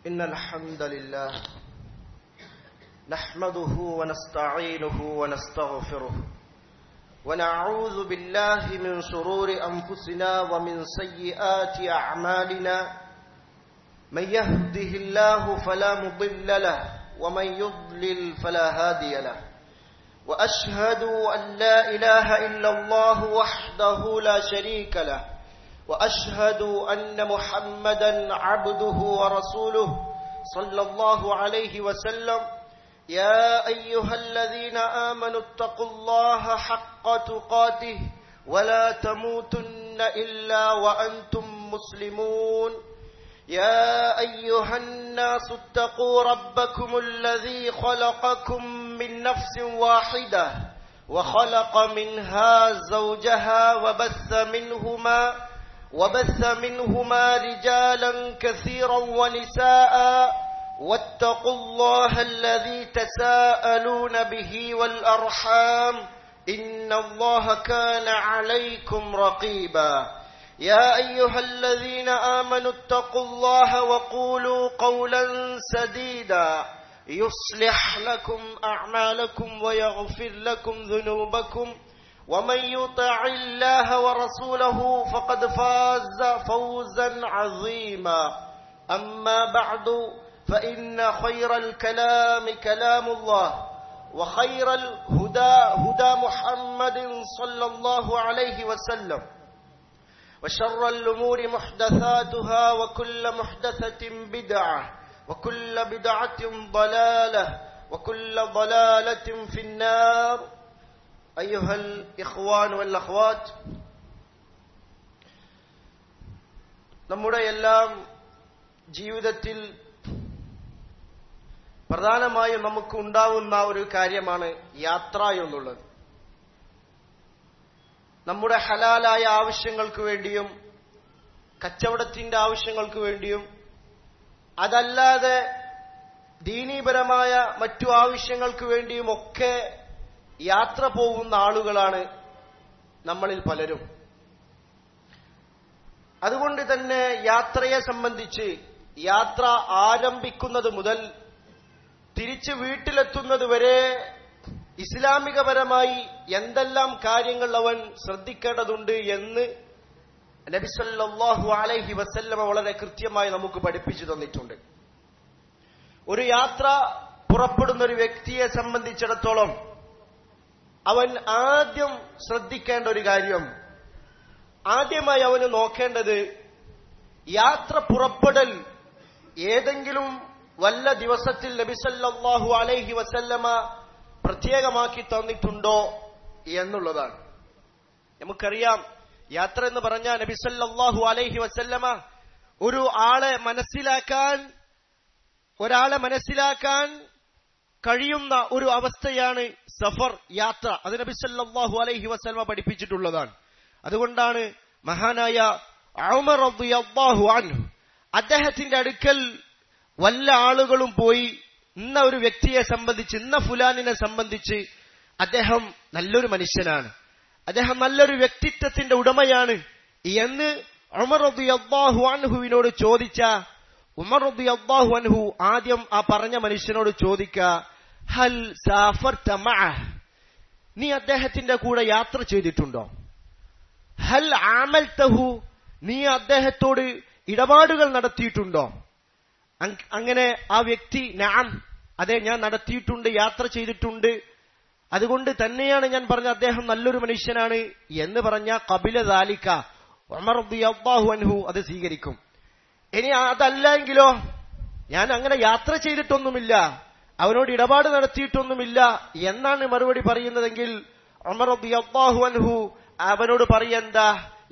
إن الحمد لله نحمده ونستعينه ونستغفره ونعوذ بالله من شرور أنفسنا ومن سيئات أعمالنا من يهده الله فلا مضل له ومن يضلل فلا هادي له وأشهد أن لا إله إلا الله وحده لا شريك له واشهد ان محمدا عبده ورسوله صلى الله عليه وسلم يا ايها الذين امنوا اتقوا الله حق تقاته ولا تموتن الا وانتم مسلمون يا ايها الناس اتقوا ربكم الذي خلقكم من نفس واحده وخلق منها زوجها وبث منهما وبث منهما رجالا كثيرا ونساء واتقوا الله الذي تساءلون به والارحام ان الله كان عليكم رقيبا يا ايها الذين امنوا اتقوا الله وقولوا قولا سديدا يصلح لكم اعمالكم ويغفر لكم ذنوبكم ومن يطع الله ورسوله فقد فاز فوزا عظيما اما بعد فان خير الكلام كلام الله وخير الهدى هدى محمد صلى الله عليه وسلم وشر الامور محدثاتها وكل محدثه بدعه وكل بدعه ضلاله وكل ضلاله في النار أيها الإخوان والأخوات നമ്മുടെ എല്ലാം ജീവിതത്തിൽ പ്രധാനമായും നമുക്ക് ഉണ്ടാവുന്ന ഒരു കാര്യമാണ് യാത്ര എന്നുള്ളത് നമ്മുടെ ഹലാലായ ആവശ്യങ്ങൾക്ക് വേണ്ടിയും കച്ചവടത്തിന്റെ ആവശ്യങ്ങൾക്ക് വേണ്ടിയും അതല്ലാതെ ദീനീപരമായ മറ്റു ആവശ്യങ്ങൾക്ക് വേണ്ടിയും ഒക്കെ യാത്ര പോകുന്ന ആളുകളാണ് നമ്മളിൽ പലരും അതുകൊണ്ട് തന്നെ യാത്രയെ സംബന്ധിച്ച് യാത്ര ആരംഭിക്കുന്നത് മുതൽ തിരിച്ച് വീട്ടിലെത്തുന്നത് വരെ ഇസ്ലാമികപരമായി എന്തെല്ലാം കാര്യങ്ങൾ അവൻ ശ്രദ്ധിക്കേണ്ടതുണ്ട് എന്ന് നബിസല്ലാഹു അലൈഹി വസല്ലമ വളരെ കൃത്യമായി നമുക്ക് പഠിപ്പിച്ചു തന്നിട്ടുണ്ട് ഒരു യാത്ര പുറപ്പെടുന്ന ഒരു വ്യക്തിയെ സംബന്ധിച്ചിടത്തോളം അവൻ ആദ്യം ശ്രദ്ധിക്കേണ്ട ഒരു കാര്യം ആദ്യമായി അവന് നോക്കേണ്ടത് യാത്ര പുറപ്പെടൽ ഏതെങ്കിലും വല്ല ദിവസത്തിൽ നബിസല്ലാഹു അലൈഹി വസല്ലമ പ്രത്യേകമാക്കി തന്നിട്ടുണ്ടോ എന്നുള്ളതാണ് നമുക്കറിയാം യാത്ര എന്ന് പറഞ്ഞാൽ നബിസല്ലാഹു അലൈഹി വസല്ലമ ഒരു ആളെ മനസ്സിലാക്കാൻ ഒരാളെ മനസ്സിലാക്കാൻ കഴിയുന്ന ഒരു അവസ്ഥയാണ് സഫർ യാത്ര അത് നബി സല്ലല്ലാഹു അലൈഹി വസല്ലമ പഠിപ്പിച്ചിട്ടുള്ളതാണ് അതുകൊണ്ടാണ് മഹാനായ ഉമർ റളിയല്ലാഹു അൻഹു അദ്ദേഹത്തിന്റെ അടുക്കൽ വല്ല ആളുകളും പോയി ഇന്ന ഒരു വ്യക്തിയെ സംബന്ധിച്ച് ഇന്ന ഫുലാനിനെ സംബന്ധിച്ച് അദ്ദേഹം നല്ലൊരു മനുഷ്യനാണ് അദ്ദേഹം നല്ലൊരു വ്യക്തിത്വത്തിന്റെ ഉടമയാണ് എന്ന് ഉമർ റളിയല്ലാഹു അൻഹുവിനോട് ചോദിച്ച ഉമർ റളിയല്ലാഹു അൻഹു ആദ്യം ആ പറഞ്ഞ മനുഷ്യനോട് ചോദിക്ക ഹൽ സാഫർത മഅഹ് നീ അദ്ദേഹത്തിന്റെ കൂടെ യാത്ര ചെയ്തിട്ടുണ്ടോ ഹൽ ആമൽതഹു നീ അദ്ദേഹത്തോട് ഇടപാടുകൾ നടത്തിയിട്ടുണ്ടോ അങ്ങനെ ആ വ്യക്തി നാം അതെ ഞാൻ നടത്തിയിട്ടുണ്ട് യാത്ര ചെയ്തിട്ടുണ്ട് അതുകൊണ്ട് തന്നെയാണ് ഞാൻ പറഞ്ഞ അദ്ദേഹം നല്ലൊരു മനുഷ്യനാണ് എന്ന് പറഞ്ഞ കപില ദാലിക്ക ഉമർ അള്ളാഹു അൻഹു അത് സ്വീകരിക്കും ഇനി അതല്ല എങ്കിലോ ഞാൻ അങ്ങനെ യാത്ര ചെയ്തിട്ടൊന്നുമില്ല അവനോട് ഇടപാട് നടത്തിയിട്ടൊന്നുമില്ല എന്നാണ് മറുപടി പറയുന്നതെങ്കിൽ ഉമർ അള്ളാഹു അൻഹു അവനോട് പറയെന്താ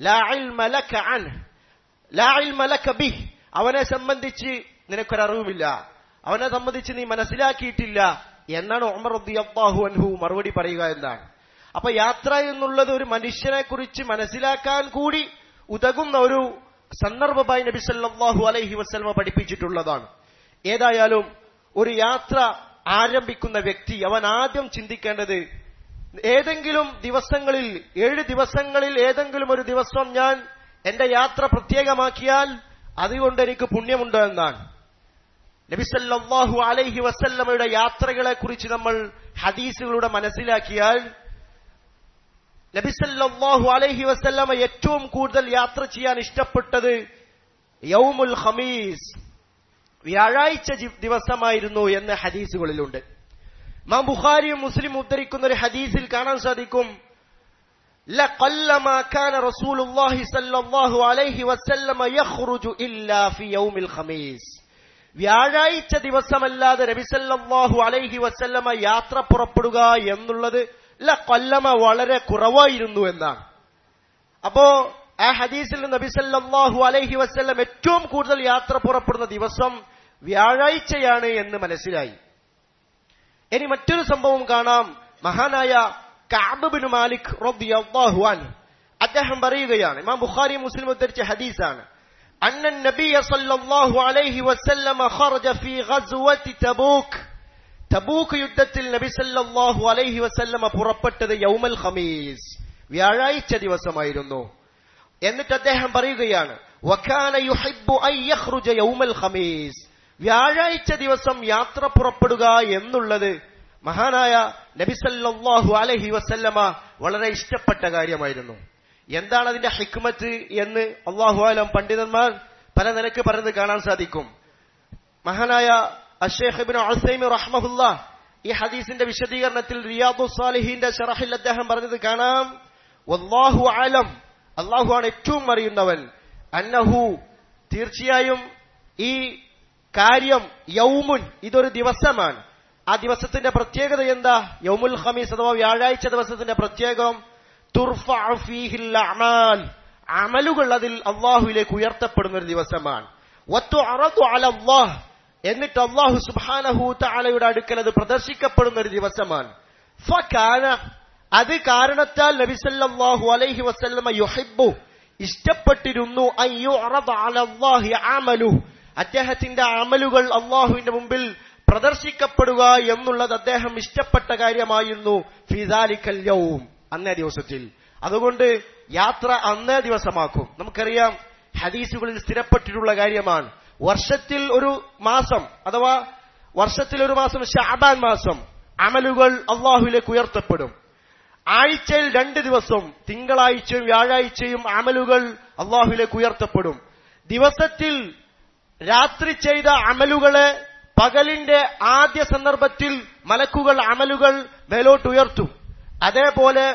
അവനെ സംബന്ധിച്ച് നിനക്കൊരറിവുമില്ല അവനെ സംബന്ധിച്ച് നീ മനസ്സിലാക്കിയിട്ടില്ല എന്നാണ് ഉമർ അള്ളാഹു അൻഹു മറുപടി പറയുക എന്നാണ് അപ്പൊ യാത്ര എന്നുള്ളത് ഒരു മനുഷ്യനെ കുറിച്ച് മനസ്സിലാക്കാൻ കൂടി ഉതകുന്ന ഒരു സന്ദർഭമായി നബി സല്ലല്ലാഹു അലൈഹി വസല്ലമ പഠിപ്പിച്ചിട്ടുള്ളതാണ് ഏതായാലും ഒരു യാത്ര ആരംഭിക്കുന്ന വ്യക്തി അവൻ ആദ്യം ചിന്തിക്കേണ്ടത് ഏതെങ്കിലും ദിവസങ്ങളിൽ ഏഴ് ദിവസങ്ങളിൽ ഏതെങ്കിലും ഒരു ദിവസം ഞാൻ എന്റെ യാത്ര പ്രത്യേകമാക്കിയാൽ അതുകൊണ്ട് എനിക്ക് പുണ്യമുണ്ട് എന്നാണ് നബിസല്ലാഹു അലൈഹി വസല്ലമയുടെ യാത്രകളെ കുറിച്ച് നമ്മൾ ഹദീസുകളുടെ മനസ്സിലാക്കിയാൽ നബിസല്ലാഹു അലൈഹി വസല്ലമ ഏറ്റവും കൂടുതൽ യാത്ര ചെയ്യാൻ ഇഷ്ടപ്പെട്ടത് യൗമുൽ ഹമീസ് വ്യാഴാഴ്ച ജി- ദിവസമായിരുന്നു എന്ന് ഹദീസുകളിലുണ്ട് മാം ബുഖാരിയും മുസ്ലിം ഉദ്ധരിക്കുന്ന ഒരു ഹദീസിൽ കാണാൻ സാധിക്കും لقلما كان رسول الله صلى الله عليه وسلم يخرج إلا في يوم الخميس വ്യാഴാഴ്ച ദിവസമല്ലാതെ നബിസല്ലാഹു അലൈഹി വസല്ലമ യാത്ര പുറപ്പെടുക എന്നുള്ളത് ല കൊല്ലമ വളരെ കുറവായിരുന്നു എന്നാണ് അപ്പോ ആ ഹദീസിൽ നബിസല്ലാഹു അലൈഹി വസല്ലം ഏറ്റവും കൂടുതൽ യാത്ര പുറപ്പെടുന്ന ദിവസം വ്യാഴാഴ്ചയാണ് എന്ന് മനസ്സിലായി ഇനി മറ്റൊരു സംഭവം കാണാം മഹാനായ കഅബ് മാലിക് റളിയല്ലാഹു അൻഹു അദ്ദേഹം പറയുകയാണ് ഇമാം ബുഖാരി മുസ്ലിം ഉദ്ധരിച്ച ഹദീസാണ് അന്ന നബിയ സല്ലല്ലാഹു അലൈഹി വസല്ലമ ഖറജ ഫീ ഗസ്വതി തബൂക്ക് തബൂക്ക് യുദ്ധത്തിൽ നബി സല്ലല്ലാഹു അലൈഹി വസല്ലമ പുറപ്പെട്ടത് യൗമൽ ഖമീസ് വ്യാഴാഴ്ച ദിവസമായിരുന്നു എന്നിട്ട് അദ്ദേഹം പറയുകയാണ് വക്കാന യുഹിബ്ബു അൻ യഖ്റുജ യൗമൽ ഖമീസ് വ്യാഴാഴ്ച ദിവസം യാത്ര പുറപ്പെടുക എന്നുള്ളത് മഹാനായ നബിസല്ലാഹു അലഹി വസല്ലമ വളരെ ഇഷ്ടപ്പെട്ട കാര്യമായിരുന്നു എന്താണ് അതിന്റെ ഹിക്മത്ത് എന്ന് അള്ളാഹു ആലം പണ്ഡിതന്മാർ പല നിലക്ക് പറയുന്നത് കാണാൻ സാധിക്കും മഹാനായ അഷേഖിബിൻ അസൈമി റഹ്മഹുല്ല ഈ ഹദീസിന്റെ വിശദീകരണത്തിൽ റിയാദു സാലിഹിന്റെ ഷറഹിൽ അദ്ദേഹം പറഞ്ഞത് കാണാം വല്ലാഹു ആലം അള്ളാഹു ആണ് ഏറ്റവും അറിയുന്നവൻ അന്നഹു തീർച്ചയായും ഈ കാര്യം യൗമുൻ ഇതൊരു ദിവസമാണ് ആ ദിവസത്തിന്റെ പ്രത്യേകത എന്താ യൗമുൽ ഖമീസ് അഥവാ വ്യാഴാഴ്ച ദിവസത്തിന്റെ പ്രത്യേകം തുർഫഉ ഫീഹിൽ അഅമാൽ അമലുകൾ അതിൽ അള്ളാഹുവിലേക്ക് ഉയർത്തപ്പെടുന്ന ഒരു ദിവസമാണ് വത്തുഅറദു അല അല്ലാഹ് എന്നിട്ട് അള്ളാഹു സുബ്ഹാനഹു തആലയുടെ അടുക്കൽ അത് പ്രദർശിക്കപ്പെടുന്ന ഒരു ദിവസമാണ് ഫകാന അത് കാരണത്താൽ നബി സല്ലല്ലാഹു അലൈഹി വസല്ലമ യുഹിബ്ബു ഇഷ്ടപ്പെട്ടിരുന്നു അൻ യുഅറദ അല അല്ലാഹി അമലു അദ്ദേഹത്തിന്റെ അമലുകൾ അള്ളാഹുവിന്റെ മുമ്പിൽ പ്രദർശിക്കപ്പെടുക എന്നുള്ളത് അദ്ദേഹം ഇഷ്ടപ്പെട്ട കാര്യമായിരുന്നു ഫിദാലിക്കൽ യൗം അന്നേ ദിവസത്തിൽ അതുകൊണ്ട് യാത്ര അന്നേ ദിവസമാക്കും നമുക്കറിയാം ഹദീസുകളിൽ സ്ഥിരപ്പെട്ടിട്ടുള്ള കാര്യമാണ് വർഷത്തിൽ ഒരു മാസം അഥവാ വർഷത്തിൽ ഒരു മാസം ഷാബാൻ മാസം അമലുകൾ അള്ളാഹുവിലേക്ക് ഉയർത്തപ്പെടും ആഴ്ചയിൽ രണ്ട് ദിവസം തിങ്കളാഴ്ചയും വ്യാഴാഴ്ചയും അമലുകൾ അള്ളാഹുവിലേക്ക് ഉയർത്തപ്പെടും ദിവസത്തിൽ രാത്രി ചെയ്ത അമലുകളെ പകലിന്റെ ആദ്യ സന്ദർഭത്തിൽ മലക്കുകൾ അമലുകൾ മേലോട്ട് ഉയർത്തും അതേപോലെ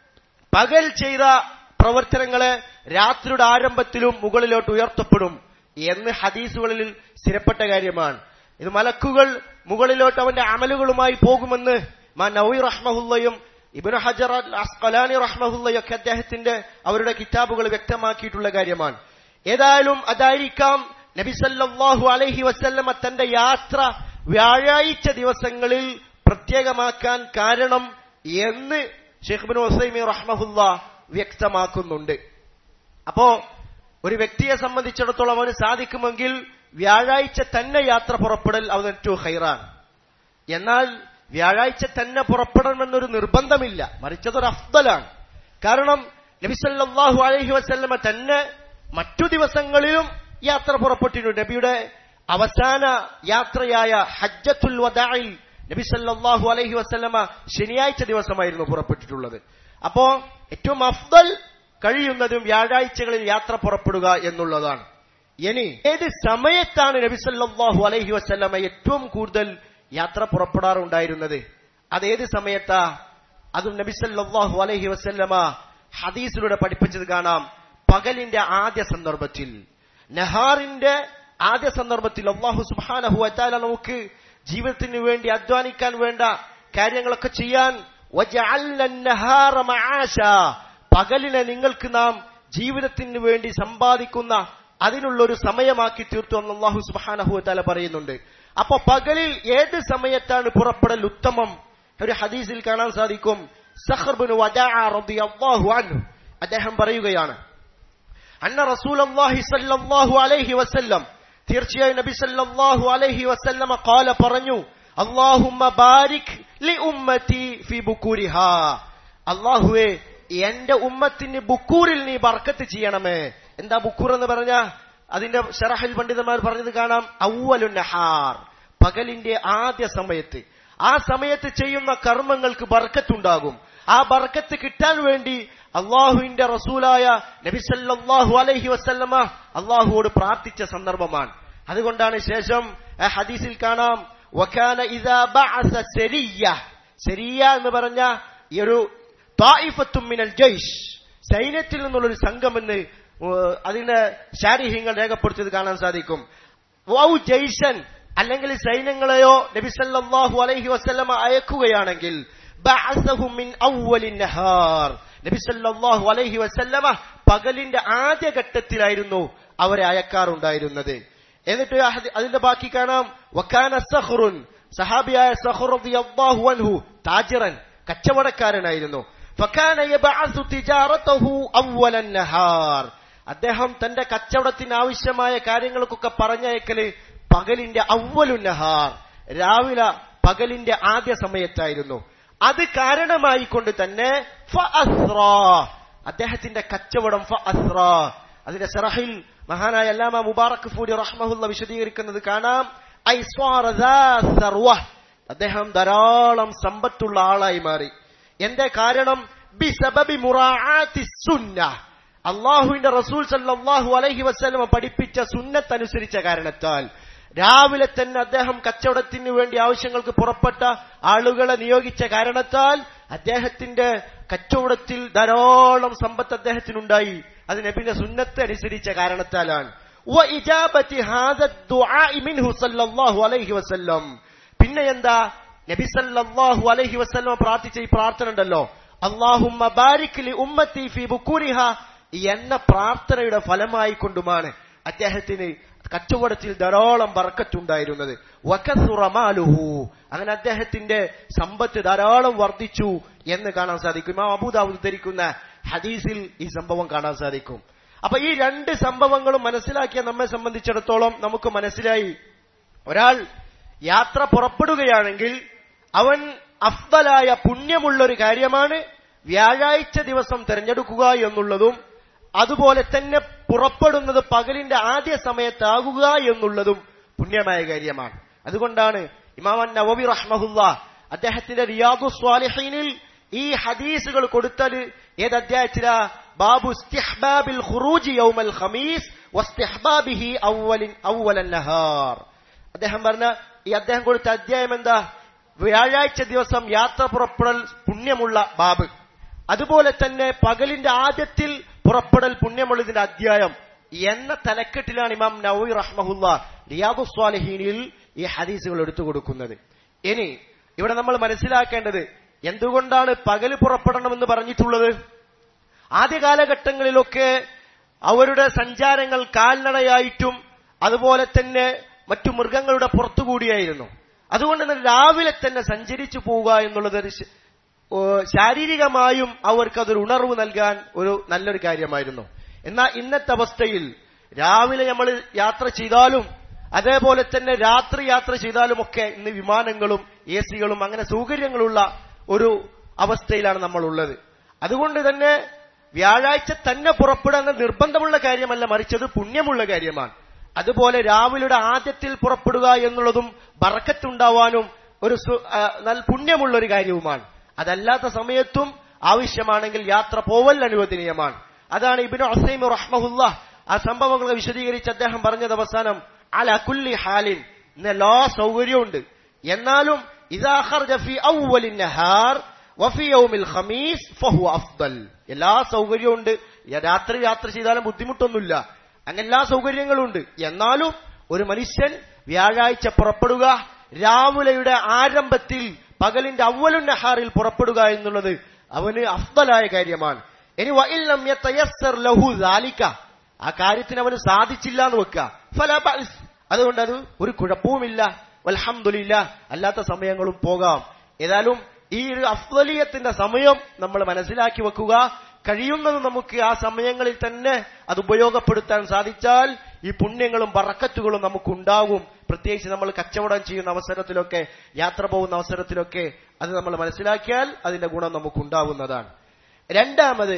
പകൽ ചെയ്ത പ്രവർത്തനങ്ങളെ രാത്രിയുടെ ആരംഭത്തിലും മുകളിലോട്ട് ഉയർത്തപ്പെടും എന്ന് ഹദീസുകളിൽ സ്ഥിരപ്പെട്ട കാര്യമാണ് ഇത് മലക്കുകൾ മുകളിലോട്ട് അവന്റെ അമലുകളുമായി പോകുമെന്ന് മാ നവി റഹ്മഹുല്ലയും ഇബിന് ഹജർ അൽ അസ്കലാനി റഹ്മഹുല്ലയൊക്കെ അദ്ദേഹത്തിന്റെ അവരുടെ കിതാബുകൾ വ്യക്തമാക്കിയിട്ടുള്ള കാര്യമാണ് ഏതായാലും അതായിരിക്കാം നബിസല്ലാഹു അലൈഹി വസല്ലമ തന്റെ യാത്ര വ്യാഴാഴ്ച ദിവസങ്ങളിൽ പ്രത്യേകമാക്കാൻ കാരണം എന്ന് ഷെയ്ഖ് ബിൻ ഹുസൈമി റഹ്മഹുല്ല വ്യക്തമാക്കുന്നുണ്ട് അപ്പോ ഒരു വ്യക്തിയെ സംബന്ധിച്ചിടത്തോളം അവന് സാധിക്കുമെങ്കിൽ വ്യാഴാഴ്ച തന്നെ യാത്ര പുറപ്പെടൽ അവൻ ഏറ്റവും ഹൈറാണ് എന്നാൽ വ്യാഴാഴ്ച തന്നെ പുറപ്പെടണമെന്നൊരു നിർബന്ധമില്ല മറിച്ചതൊരു അഫ്ദലാണ് കാരണം നബിസല്ലാഹു അലൈഹി വസല്ലമ തന്നെ മറ്റു ദിവസങ്ങളിലും യാത്ര പുറപ്പെട്ടിട്ടുണ്ട് നബിയുടെ അവസാന യാത്രയായ ഹജ്ജത്തുൽ വദായിൽ നബി സല്ലല്ലാഹു അലൈഹി വസല്ലമ ശനിയാഴ്ച ദിവസമായിരുന്നു പുറപ്പെട്ടിട്ടുള്ളത് അപ്പോ ഏറ്റവും അഫ്ദൽ കഴിയുന്നതും വ്യാഴാഴ്ചകളിൽ യാത്ര പുറപ്പെടുക എന്നുള്ളതാണ് ഇനി ഏത് സമയത്താണ് നബി സല്ലല്ലാഹു അലൈഹി വസല്ലമ ഏറ്റവും കൂടുതൽ യാത്ര പുറപ്പെടാറുണ്ടായിരുന്നത് അതേത് സമയത്താ അതും നബി സല്ലല്ലാഹു അലൈഹി വസല്ലമ ഹദീസിലൂടെ പഠിപ്പിച്ചത് കാണാം പകലിന്റെ ആദ്യ സന്ദർഭത്തിൽ നഹാറിന്റെ ആദ്യ സന്ദർഭത്തിൽ അള്ളാഹു സുബാനഹു അറ്റാല നമുക്ക് ജീവിതത്തിന് വേണ്ടി അധ്വാനിക്കാൻ വേണ്ട കാര്യങ്ങളൊക്കെ ചെയ്യാൻ വജഅൽന النهار معاشا. പകലിനെ നിങ്ങൾക്ക് നാം ജീവിതത്തിന് വേണ്ടി സമ്പാദിക്കുന്ന അതിനുള്ള ഒരു സമയമാക്കി തീർത്തു എന്ന് അള്ളാഹു സുബാനഹു അറ്റാല പറയുന്നുണ്ട് അപ്പൊ പകലിൽ ഏത് സമയത്താണ് പുറപ്പെടൽ ഉത്തമം ഒരു ഹദീസിൽ കാണാൻ സാധിക്കും സഹർബിന് റളിയല്ലാഹു അൻഹു അദ്ദേഹം പറയുകയാണ് അന്ന റസൂലല്ലാഹി സല്ലല്ലാഹു അലൈഹി വസല്ലം തീർച്ചയായും നബി സല്ലല്ലാഹു അലൈഹി വസല്ലമ ഖാല പറഞ്ഞു അല്ലാഹുമ്മ ബാരിക് ലി ഉമ്മത്തി ഫി ബുക്കൂരിഹാ അല്ലാഹുവേ എന്റെ ഉമ്മത്തിന് ബുക്കൂറിൽ നീ ബർക്കത്ത് ചെയ്യണമേ എന്താ ബുക്കൂർ എന്ന് പറഞ്ഞ അതിന്റെ ഷറഹിൽ പണ്ഡിതന്മാർ പറഞ്ഞത് കാണാം ഔവലു നഹാർ പകലിന്റെ ആദ്യ സമയത്ത് ആ സമയത്ത് ചെയ്യുന്ന കർമ്മങ്ങൾക്ക് ബർക്കത്തുണ്ടാകും ആ ബർക്കത്ത് കിട്ടാൻ വേണ്ടി അള്ളാഹുവിന്റെ റസൂലായ നബിസല്ലാഹു അലൈഹി വസല്ലമ അള്ളാഹുവോട് പ്രാർത്ഥിച്ച സന്ദർഭമാണ് അതുകൊണ്ടാണ് ശേഷം ആ ഹദീസിൽ കാണാം വക്കാന ഇദാ ബഅസ സരിയ്യ സരിയ എന്ന് പറഞ്ഞ ഈ ഒരു തായിഫത്തും മിനൽ ജയ്ഷ് സൈന്യത്തിൽ നിന്നുള്ളൊരു സംഘമെന്ന് ഏഹ് അതിന്റെ ശാരീഹ്യങ്ങൾ രേഖപ്പെടുത്തിയത് കാണാൻ സാധിക്കും വൗ ജയ്ഷൻ അല്ലെങ്കിൽ സൈന്യങ്ങളെയോ നബി സല്ലല്ലാഹു അലൈഹി വസല്ലമ അയക്കുകയാണെങ്കിൽ ബഅസഹും മിൻ അവ്വലിൻ നഹാർ നബി സല്ലല്ലാഹു അലൈഹി വസല്ലമ പകലിന്റെ ആദ്യ ഘട്ടത്തിലായിരുന്നു അവരെ അയക്കാറുണ്ടായിരുന്നത് എന്നിട്ട് ആ ഹദി- അതിന്റെ ബാക്കി കാണാം വക്കാന സഹ്റുൻ സഹാബിയായ സഹ്ർ റളിയല്ലാഹു അൻഹു താജിറൻ കച്ചവടക്കാരനായിരുന്നു ഫക്കാന യബഅസു തിജാറതഹു അവ്വലൻ നഹാർ അദ്ദേഹം തന്റെ കച്ചവടത്തിന് ആവശ്യമായ കാര്യങ്ങൾക്കൊക്കെ പറഞ്ഞയക്കല് പകലിന്റെ അവ്വലു നഹാർ രാവിലെ പകലിന്റെ ആദ്യ സമയത്തായിരുന്നു അത് കാരണമായി കൊണ്ട് തന്നെ ഫഅസ്റാ. അദ്ദേഹത്തിന്റെ കച്ചവടം ഫഅസ്റാ. അതിന്റെ സറഹിൽ മഹാനായ അല്ലാമ മുബാറക് ഫൂരി റഹ്മഹുല്ല വിശദീകരിക്കുന്നത് കാണാം ഐ സ്വാറ ദാ സർവ. അദ്ദേഹം ധാരാളം സമ്പത്തുള്ള ആളായി മാറി എന്റെ കാരണം ബിസബബി മുറാഅത്തി സുന്ന അള്ളാഹുവിന്റെ റസൂൽ സല്ലല്ലാഹു അലൈഹി വസല്ലമ പഠിപ്പിച്ച സുന്നത്ത് അനുസരിച്ച കാരണത്താൽ രാവിലെ തന്നെ അദ്ദേഹം കച്ചവടത്തിന് വേണ്ടി ആവശ്യങ്ങൾക്ക് പുറപ്പെട്ട ആളുകളെ നിയോഗിച്ച കാരണത്താൽ അദ്ദേഹത്തിന്റെ കച്ചവടത്തിൽ ധാരാളം സമ്പത്ത് അദ്ദേഹത്തിനുണ്ടായി അത് നബിന്റെ സുന്നത്ത് അനുസരിച്ച കാരണത്താലാണ് وإجابة هذا الدعاء منه صلى الله عليه وسلم പിന്നെ എന്താ നബി സല്ലല്ലാഹു അലൈഹി വസല്ലം പ്രാർത്ഥിച്ച ഈ പ്രാർത്ഥന ഉണ്ടല്ലോ അല്ലാഹുമ്മ ബാരിക് ലി ഉമ്മത്തി ഫി ബുക്കൂരിഹ എന്ന പ്രാർത്ഥനയുടെ ഫലമായി കൊണ്ടുമാണ് അദ്ദേഹത്തിന് കച്ചവടത്തിൽ ധാരാളം ബർക്കത്തുണ്ടായിരുന്നത് വകസുറ മാലുഹു അങ്ങനെ അദ്ദേഹത്തിന്റെ സമ്പത്ത് ധാരാളം വർദ്ധിച്ചു എന്ന് കാണാൻ സാധിക്കും ഇമാം അബൂദാവൂദ് ഉദ്ധരിക്കുന്ന ഹദീസിൽ ഈ സംഭവം കാണാൻ സാധിക്കും അപ്പൊ ഈ രണ്ട് സംഭവങ്ങളും മനസ്സിലാക്കിയ നമ്മെ സംബന്ധിച്ചിടത്തോളം നമുക്ക് മനസ്സിലായി ഒരാൾ യാത്ര പുറപ്പെടുകയാണെങ്കിൽ അവൻ അഫ്ദലായ പുണ്യമുള്ള ഒരു കാര്യമാണ് വ്യാഴാഴ്ച ദിവസം തിരഞ്ഞെടുക്കുക എന്നുള്ളതും അതുപോലെ തന്നെ പുറപ്പെടുന്നത് പകലിന്റെ ആദ്യ സമയത്താകുക എന്നുള്ളതും പുണ്യമായ കാര്യമാണ് അതുകൊണ്ടാണ് ഇമാമൻ നവവി റഹ്മഹുല്ല അദ്ദേഹത്തിന്റെ റിയാദു സ്വാലിഹീനിൽ ഈ ഹദീസുകൾ കൊടുത്തത് ഏത് അധ്യായത്തിലാ ബാബു ഇസ്തിഹ്ബാബിൽ ഖുറൂജി യൗമൽ ഖമീസ് വസ്തിഹ്ബാബിഹി അവ്വലിൻ അവ്വലൻ നഹാർ അദ്ദേഹം പറഞ്ഞ ഈ അദ്ദേഹം കൊടുത്ത അധ്യായം എന്താ വ്യാഴാഴ്ച ദിവസം യാത്ര പുറപ്പെടൽ പുണ്യമുള്ള ബാബ് അതുപോലെ തന്നെ പകലിന്റെ ആദ്യത്തിൽ പുറപ്പെടൽ പുണ്യമുള്ളതിന്റെ അധ്യായം എന്ന തലക്കെട്ടിലാണ് ഇമാം നവി റഹ്മഹുല്ല റിയാദു സ്വാലഹീനിൽ ഈ ഹദീസുകൾ എടുത്തു കൊടുക്കുന്നത് ഇനി ഇവിടെ നമ്മൾ മനസ്സിലാക്കേണ്ടത് എന്തുകൊണ്ടാണ് പകല് പുറപ്പെടണമെന്ന് പറഞ്ഞിട്ടുള്ളത് ആദ്യ കാലഘട്ടങ്ങളിലൊക്കെ അവരുടെ സഞ്ചാരങ്ങൾ കാൽനടയായിട്ടും അതുപോലെ തന്നെ മറ്റു മൃഗങ്ങളുടെ പുറത്തുകൂടിയായിരുന്നു അതുകൊണ്ട് തന്നെ രാവിലെ തന്നെ സഞ്ചരിച്ചു പോവുക എന്നുള്ളത് ഒരു ശ- ഓ, ശാരീരികമായും അവർക്ക് അതൊരു ഉണർവ് നൽകാൻ ഒരു നല്ലൊരു കാര്യമായിരുന്നു എന്നാൽ ഇന്നത്തെ അവസ്ഥയിൽ രാവിലെ നമ്മൾ യാത്ര ചെയ്താലും അതേപോലെ തന്നെ രാത്രി യാത്ര ചെയ്താലും ഒക്കെ ഇന്ന് വിമാനങ്ങളും എ സികളും അങ്ങനെ സൗകര്യങ്ങളുള്ള ഒരു അവസ്ഥയിലാണ് നമ്മൾ ഉള്ളത് അതുകൊണ്ട് തന്നെ വ്യാഴാഴ്ച തന്നെ പുറപ്പെടാൻ നിർബന്ധമുള്ള കാര്യമല്ല മറിച്ചത് പുണ്യമുള്ള കാര്യമാണ് അതുപോലെ രാവിലെയുടെ ആദ്യത്തിൽ പുറപ്പെടുക എന്നുള്ളതും ബറക്കത്തുണ്ടാവാനും ഒരു സു- ആ, നല്ല പുണ്യമുള്ള ഒരു കാര്യവുമാണ് അതല്ലാത്ത സമയത്തും ആവശ്യമാണെങ്കിൽ യാത്ര പോവൽ അനുവദനീയമാണ് അതാണ് ഇബിന് അസൈം റഹ്മഹുല്ല ആ സംഭവങ്ങളെ വിശദീകരിച്ച് അദ്ദേഹം പറഞ്ഞത് അവസാനം അല കുല്ലി ഹാലിൻ ഇന്ന് എല്ലാ സൗകര്യമുണ്ട് എന്നാലും ഇദാ ഖർജ ഫി അവ്വലിൻ നഹാർ വഫി യൗമിൽ ഖമീസ് ഫഹുവ അഫ്ദൽ എല്ലാ സൗകര്യമുണ്ട് രാത്രി യാത്ര ചെയ്താലും ബുദ്ധിമുട്ടൊന്നുമില്ല അങ്ങനെ എല്ലാ സൗകര്യങ്ങളും ഉണ്ട് എന്നാലും ഒരു മനുഷ്യൻ വ്യാഴാഴ്ച പുറപ്പെടുക രാവിലെയുടെ ആരംഭത്തിൽ പകലിന്റെ അവലുൻ നഹാറിൽ പുറപ്പെടുക എന്നുള്ളത് അവന് അഫ്ദലായ കാര്യമാണ് ഇനി വഇല്ലം യതയസ്സർ ലഹു ദാലിക ആ കാര്യത്തിന് അവന് സാധിച്ചില്ല എന്ന് വെക്കുക ഫലാ ബഅസ് അതുകൊണ്ട് അത് ഒരു കുഴപ്പവുമില്ല വൽഹംദുലില്ല അല്ലാത്ത സമയങ്ങളും പോകാം ഏതായാലും ഈ ഒരു അഫ്ദലിയത്തിന്റെ സമയം നമ്മൾ മനസ്സിലാക്കി വെക്കുക കഴിയുന്നത് നമുക്ക് ആ സമയങ്ങളിൽ തന്നെ അത് ഉപയോഗപ്പെടുത്താൻ സാധിച്ചാൽ ഈ പുണ്യങ്ങളും ബറക്കത്തുകളും നമുക്കുണ്ടാകും പ്രത്യേകിച്ച് നമ്മൾ കച്ചവടം ചെയ്യുന്ന അവസരത്തിലൊക്കെ യാത്ര പോകുന്ന അവസരത്തിലൊക്കെ അത് നമ്മൾ മനസ്സിലാക്കിയാൽ അതിന്റെ ഗുണം നമുക്കുണ്ടാവുന്നതാണ് രണ്ടാമത്